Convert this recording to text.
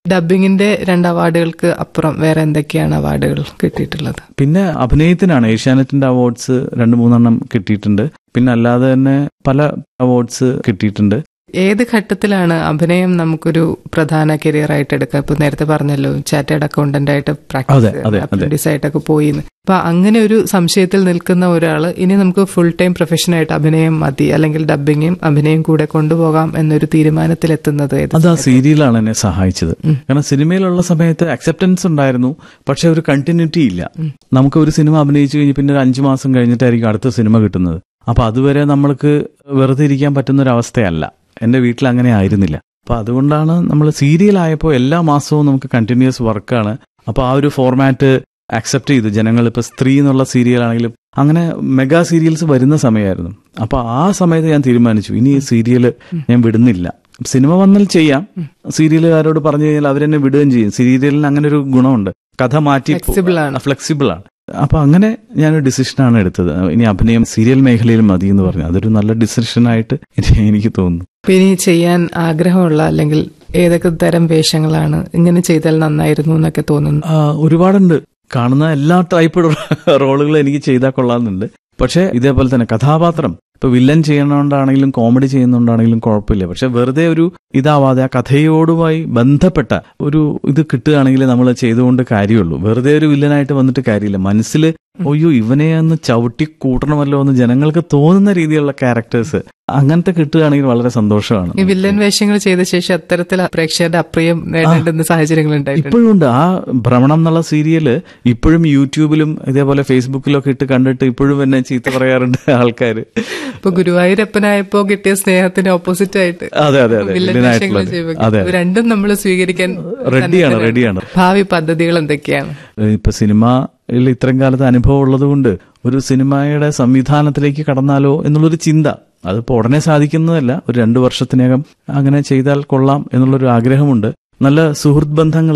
ഡബിങ്ങിന്റെ രണ്ട് അവാർഡുകൾക്ക് അപ്പുറം വേറെ എന്തൊക്കെയാണ് അവാർഡുകൾ കിട്ടിയിട്ടുള്ളത് പിന്നെ അഭിനയത്തിനാണ് ഏഷ്യാനെറ്റിന്റെ അവാർഡ്സ് രണ്ട് മൂന്നെണ്ണം കിട്ടിയിട്ടുണ്ട് പിന്നെ അല്ലാതെ തന്നെ പല അവാർഡ്സ് കിട്ടിയിട്ടുണ്ട് ഏത് ഘട്ടത്തിലാണ് അഭിനയം നമുക്കൊരു പ്രധാന കരിയർ ആയിട്ട് എടുക്കുക ഇപ്പൊ നേരത്തെ പറഞ്ഞല്ലോ ചാറ്റേഡ് അക്കൗണ്ടന്റ് ആയിട്ട് അതെ, പ്രാക്ടീസ് അതെ, അതെ. അപ്രന്റീസ് ആയിട്ടൊക്കെ പോയി എന്ന്. അപ്പൊ അങ്ങനെ ഒരു സംശയത്തിൽ നിൽക്കുന്ന ഒരാള് ഇനി നമുക്ക് ഫുൾ ടൈം പ്രൊഫഷനായിട്ട് അഭിനയം മതി അല്ലെങ്കിൽ ഡബിങ്ങും അഭിനയം കൂടെ കൊണ്ടുപോകാം എന്നൊരു തീരുമാനത്തിലെത്തുന്നത് ഏത് അത് ആ സീരിയലാണ് എന്നെ സഹായിച്ചത് കാരണം സിനിമയിലുള്ള സമയത്ത് അക്സെപ്റ്റൻസ് ഉണ്ടായിരുന്നു പക്ഷെ ഒരു കണ്ടിന്യൂറ്റി ഇല്ല നമുക്ക് ഒരു സിനിമ അഭിനയിച്ചു കഴിഞ്ഞ് പിന്നെ ഒരു അഞ്ചു മാസം കഴിഞ്ഞിട്ടായിരിക്കും അടുത്ത സിനിമ കിട്ടുന്നത് അപ്പൊ അതുവരെ നമ്മൾക്ക് വെറുതെ ഇരിക്കാൻ പറ്റുന്ന ഒരു അവസ്ഥയല്ല എന്റെ വീട്ടിൽ അങ്ങനെ ആയിരുന്നില്ല അപ്പൊ അതുകൊണ്ടാണ് നമ്മൾ സീരിയൽ ആയപ്പോൾ എല്ലാ മാസവും നമുക്ക് കണ്ടിന്യൂസ് വർക്കാണ് അപ്പൊ ആ ഒരു ഫോർമാറ്റ് അക്സെപ്റ്റ് ചെയ്തു ജനങ്ങൾ ഇപ്പൊ സ്ത്രീ എന്നുള്ള സീരിയൽ ആണെങ്കിലും അങ്ങനെ മെഗാ സീരിയൽസ് വരുന്ന സമയമായിരുന്നു അപ്പൊ ആ സമയത്ത് ഞാൻ തീരുമാനിച്ചു ഇനി ഈ സീരിയൽ ഞാൻ വിടുന്നില്ല സിനിമ വന്നാൽ ചെയ്യാം സീരിയലുകാരോട് പറഞ്ഞു കഴിഞ്ഞാൽ അവരെന്നെ വിടുകയും ചെയ്യും സീരിയലിന് അങ്ങനെ ഒരു ഗുണമുണ്ട് കഥ മാറ്റി Flexible ആണ്. ഫ്ലെക്സിബിൾ ആണ് അപ്പൊ അങ്ങനെ ഞാനൊരു ഡിസിഷനാണ് എടുത്തത് ഇനി അഭിനയം സീരിയൽ മേഖലയിൽ മതി എന്ന് പറഞ്ഞു അതൊരു നല്ല ഡിസിഷനായിട്ട് എനിക്ക് തോന്നുന്നു അപ്പൊ ഇനി ചെയ്യാൻ ആഗ്രഹമുള്ള അല്ലെങ്കിൽ ഏതൊക്കെ തരം വേഷങ്ങളാണ് ഇങ്ങനെ ചെയ്താൽ നന്നായിരുന്നു എന്നൊക്കെ തോന്നുന്നു ആ, ഒരുപാടുണ്ട് കാണുന്ന എല്ലാ ടൈപ്പ് റോളുകളും എനിക്ക് ചെയ്താൽ കൊള്ളാമെന്നുണ്ട് പക്ഷെ ഇതേപോലെ തന്നെ കഥാപാത്രം ഇപ്പൊ വില്ലൻ ചെയ്യണോണ്ടാണെങ്കിലും കോമഡി ചെയ്യുന്നോണ്ടാണെങ്കിലും കുഴപ്പമില്ല പക്ഷെ വെറുതെ ഒരു ഇതാവാതെ ആ കഥയോടുമായി ബന്ധപ്പെട്ട ഒരു ഇത് കിട്ടുകയാണെങ്കിൽ നമ്മൾ ചെയ്തുകൊണ്ട് കാര്യമുള്ളൂ വെറുതെ ഒരു വില്ലനായിട്ട് വന്നിട്ട് കാര്യമില്ല മനസ്സിൽ ഒയ്യോ ഇവനെ ഒന്ന് ചവിട്ടി കൂട്ടണമല്ലോ എന്ന് ജനങ്ങൾക്ക് തോന്നുന്ന രീതിയിലുള്ള ക്യാരക്ടേഴ്സ് അങ്ങനത്തെ കിട്ടുകയാണെങ്കിൽ വളരെ സന്തോഷമാണ് ഈ വില്ലൻ വേഷങ്ങൾ ചെയ്ത ശേഷം അത്തരത്തിൽ പ്രേക്ഷകരുടെ അപ്രിയം നേടേണ്ടുന്ന സാഹചര്യങ്ങൾ ഉണ്ടായിട്ടുണ്ട് ഇപ്പോഴും ഉണ്ട് ആ ഭ്രമണം എന്നുള്ള സീരിയല് ഇപ്പോഴും യൂട്യൂബിലും ഇതേപോലെ ഫേസ്ബുക്കിലും ഒക്കെ ഇട്ട് കണ്ടിട്ട് ഇപ്പോഴും എന്നെ ചീത്ത പറയാറുണ്ട് ആൾക്കാർ ഇപ്പൊ ഗുരുവായൂരപ്പനായപ്പോ കിട്ടിയ സ്നേഹത്തിന് ഓപ്പോസിറ്റ് ആയിട്ട് അതെ അതെ അതെ വില്ലൻ വില്ലനായിട്ടുള്ളത് വേഷങ്ങൾ ചെയ്യുമ്പോൾ അതെ ഇത് രണ്ടും നമ്മൾ സ്വീകരിക്കാൻ റെഡിയാണ് സന്നദ്ധരാണ്. റെഡിയാണ് ഭാവി പദ്ധതികൾ എന്തൊക്കെയാണ് ഇപ്പൊ സിനിമയിൽ ഇത്രയും കാലത്ത് അനുഭവം ഉള്ളതുകൊണ്ട് ഒരു സിനിമയുടെ സംവിധാനത്തിലേക്ക് കടന്നാലോ എന്നുള്ളൊരു ചിന്ത അതിപ്പോ ഉടനെ സാധിക്കുന്നതല്ല ഒരു രണ്ടു വർഷത്തിനകം അങ്ങനെ ചെയ്താൽ കൊള്ളാം എന്നുള്ളൊരു ആഗ്രഹമുണ്ട് നല്ല സുഹൃത്ത് ബന്ധങ്ങൾ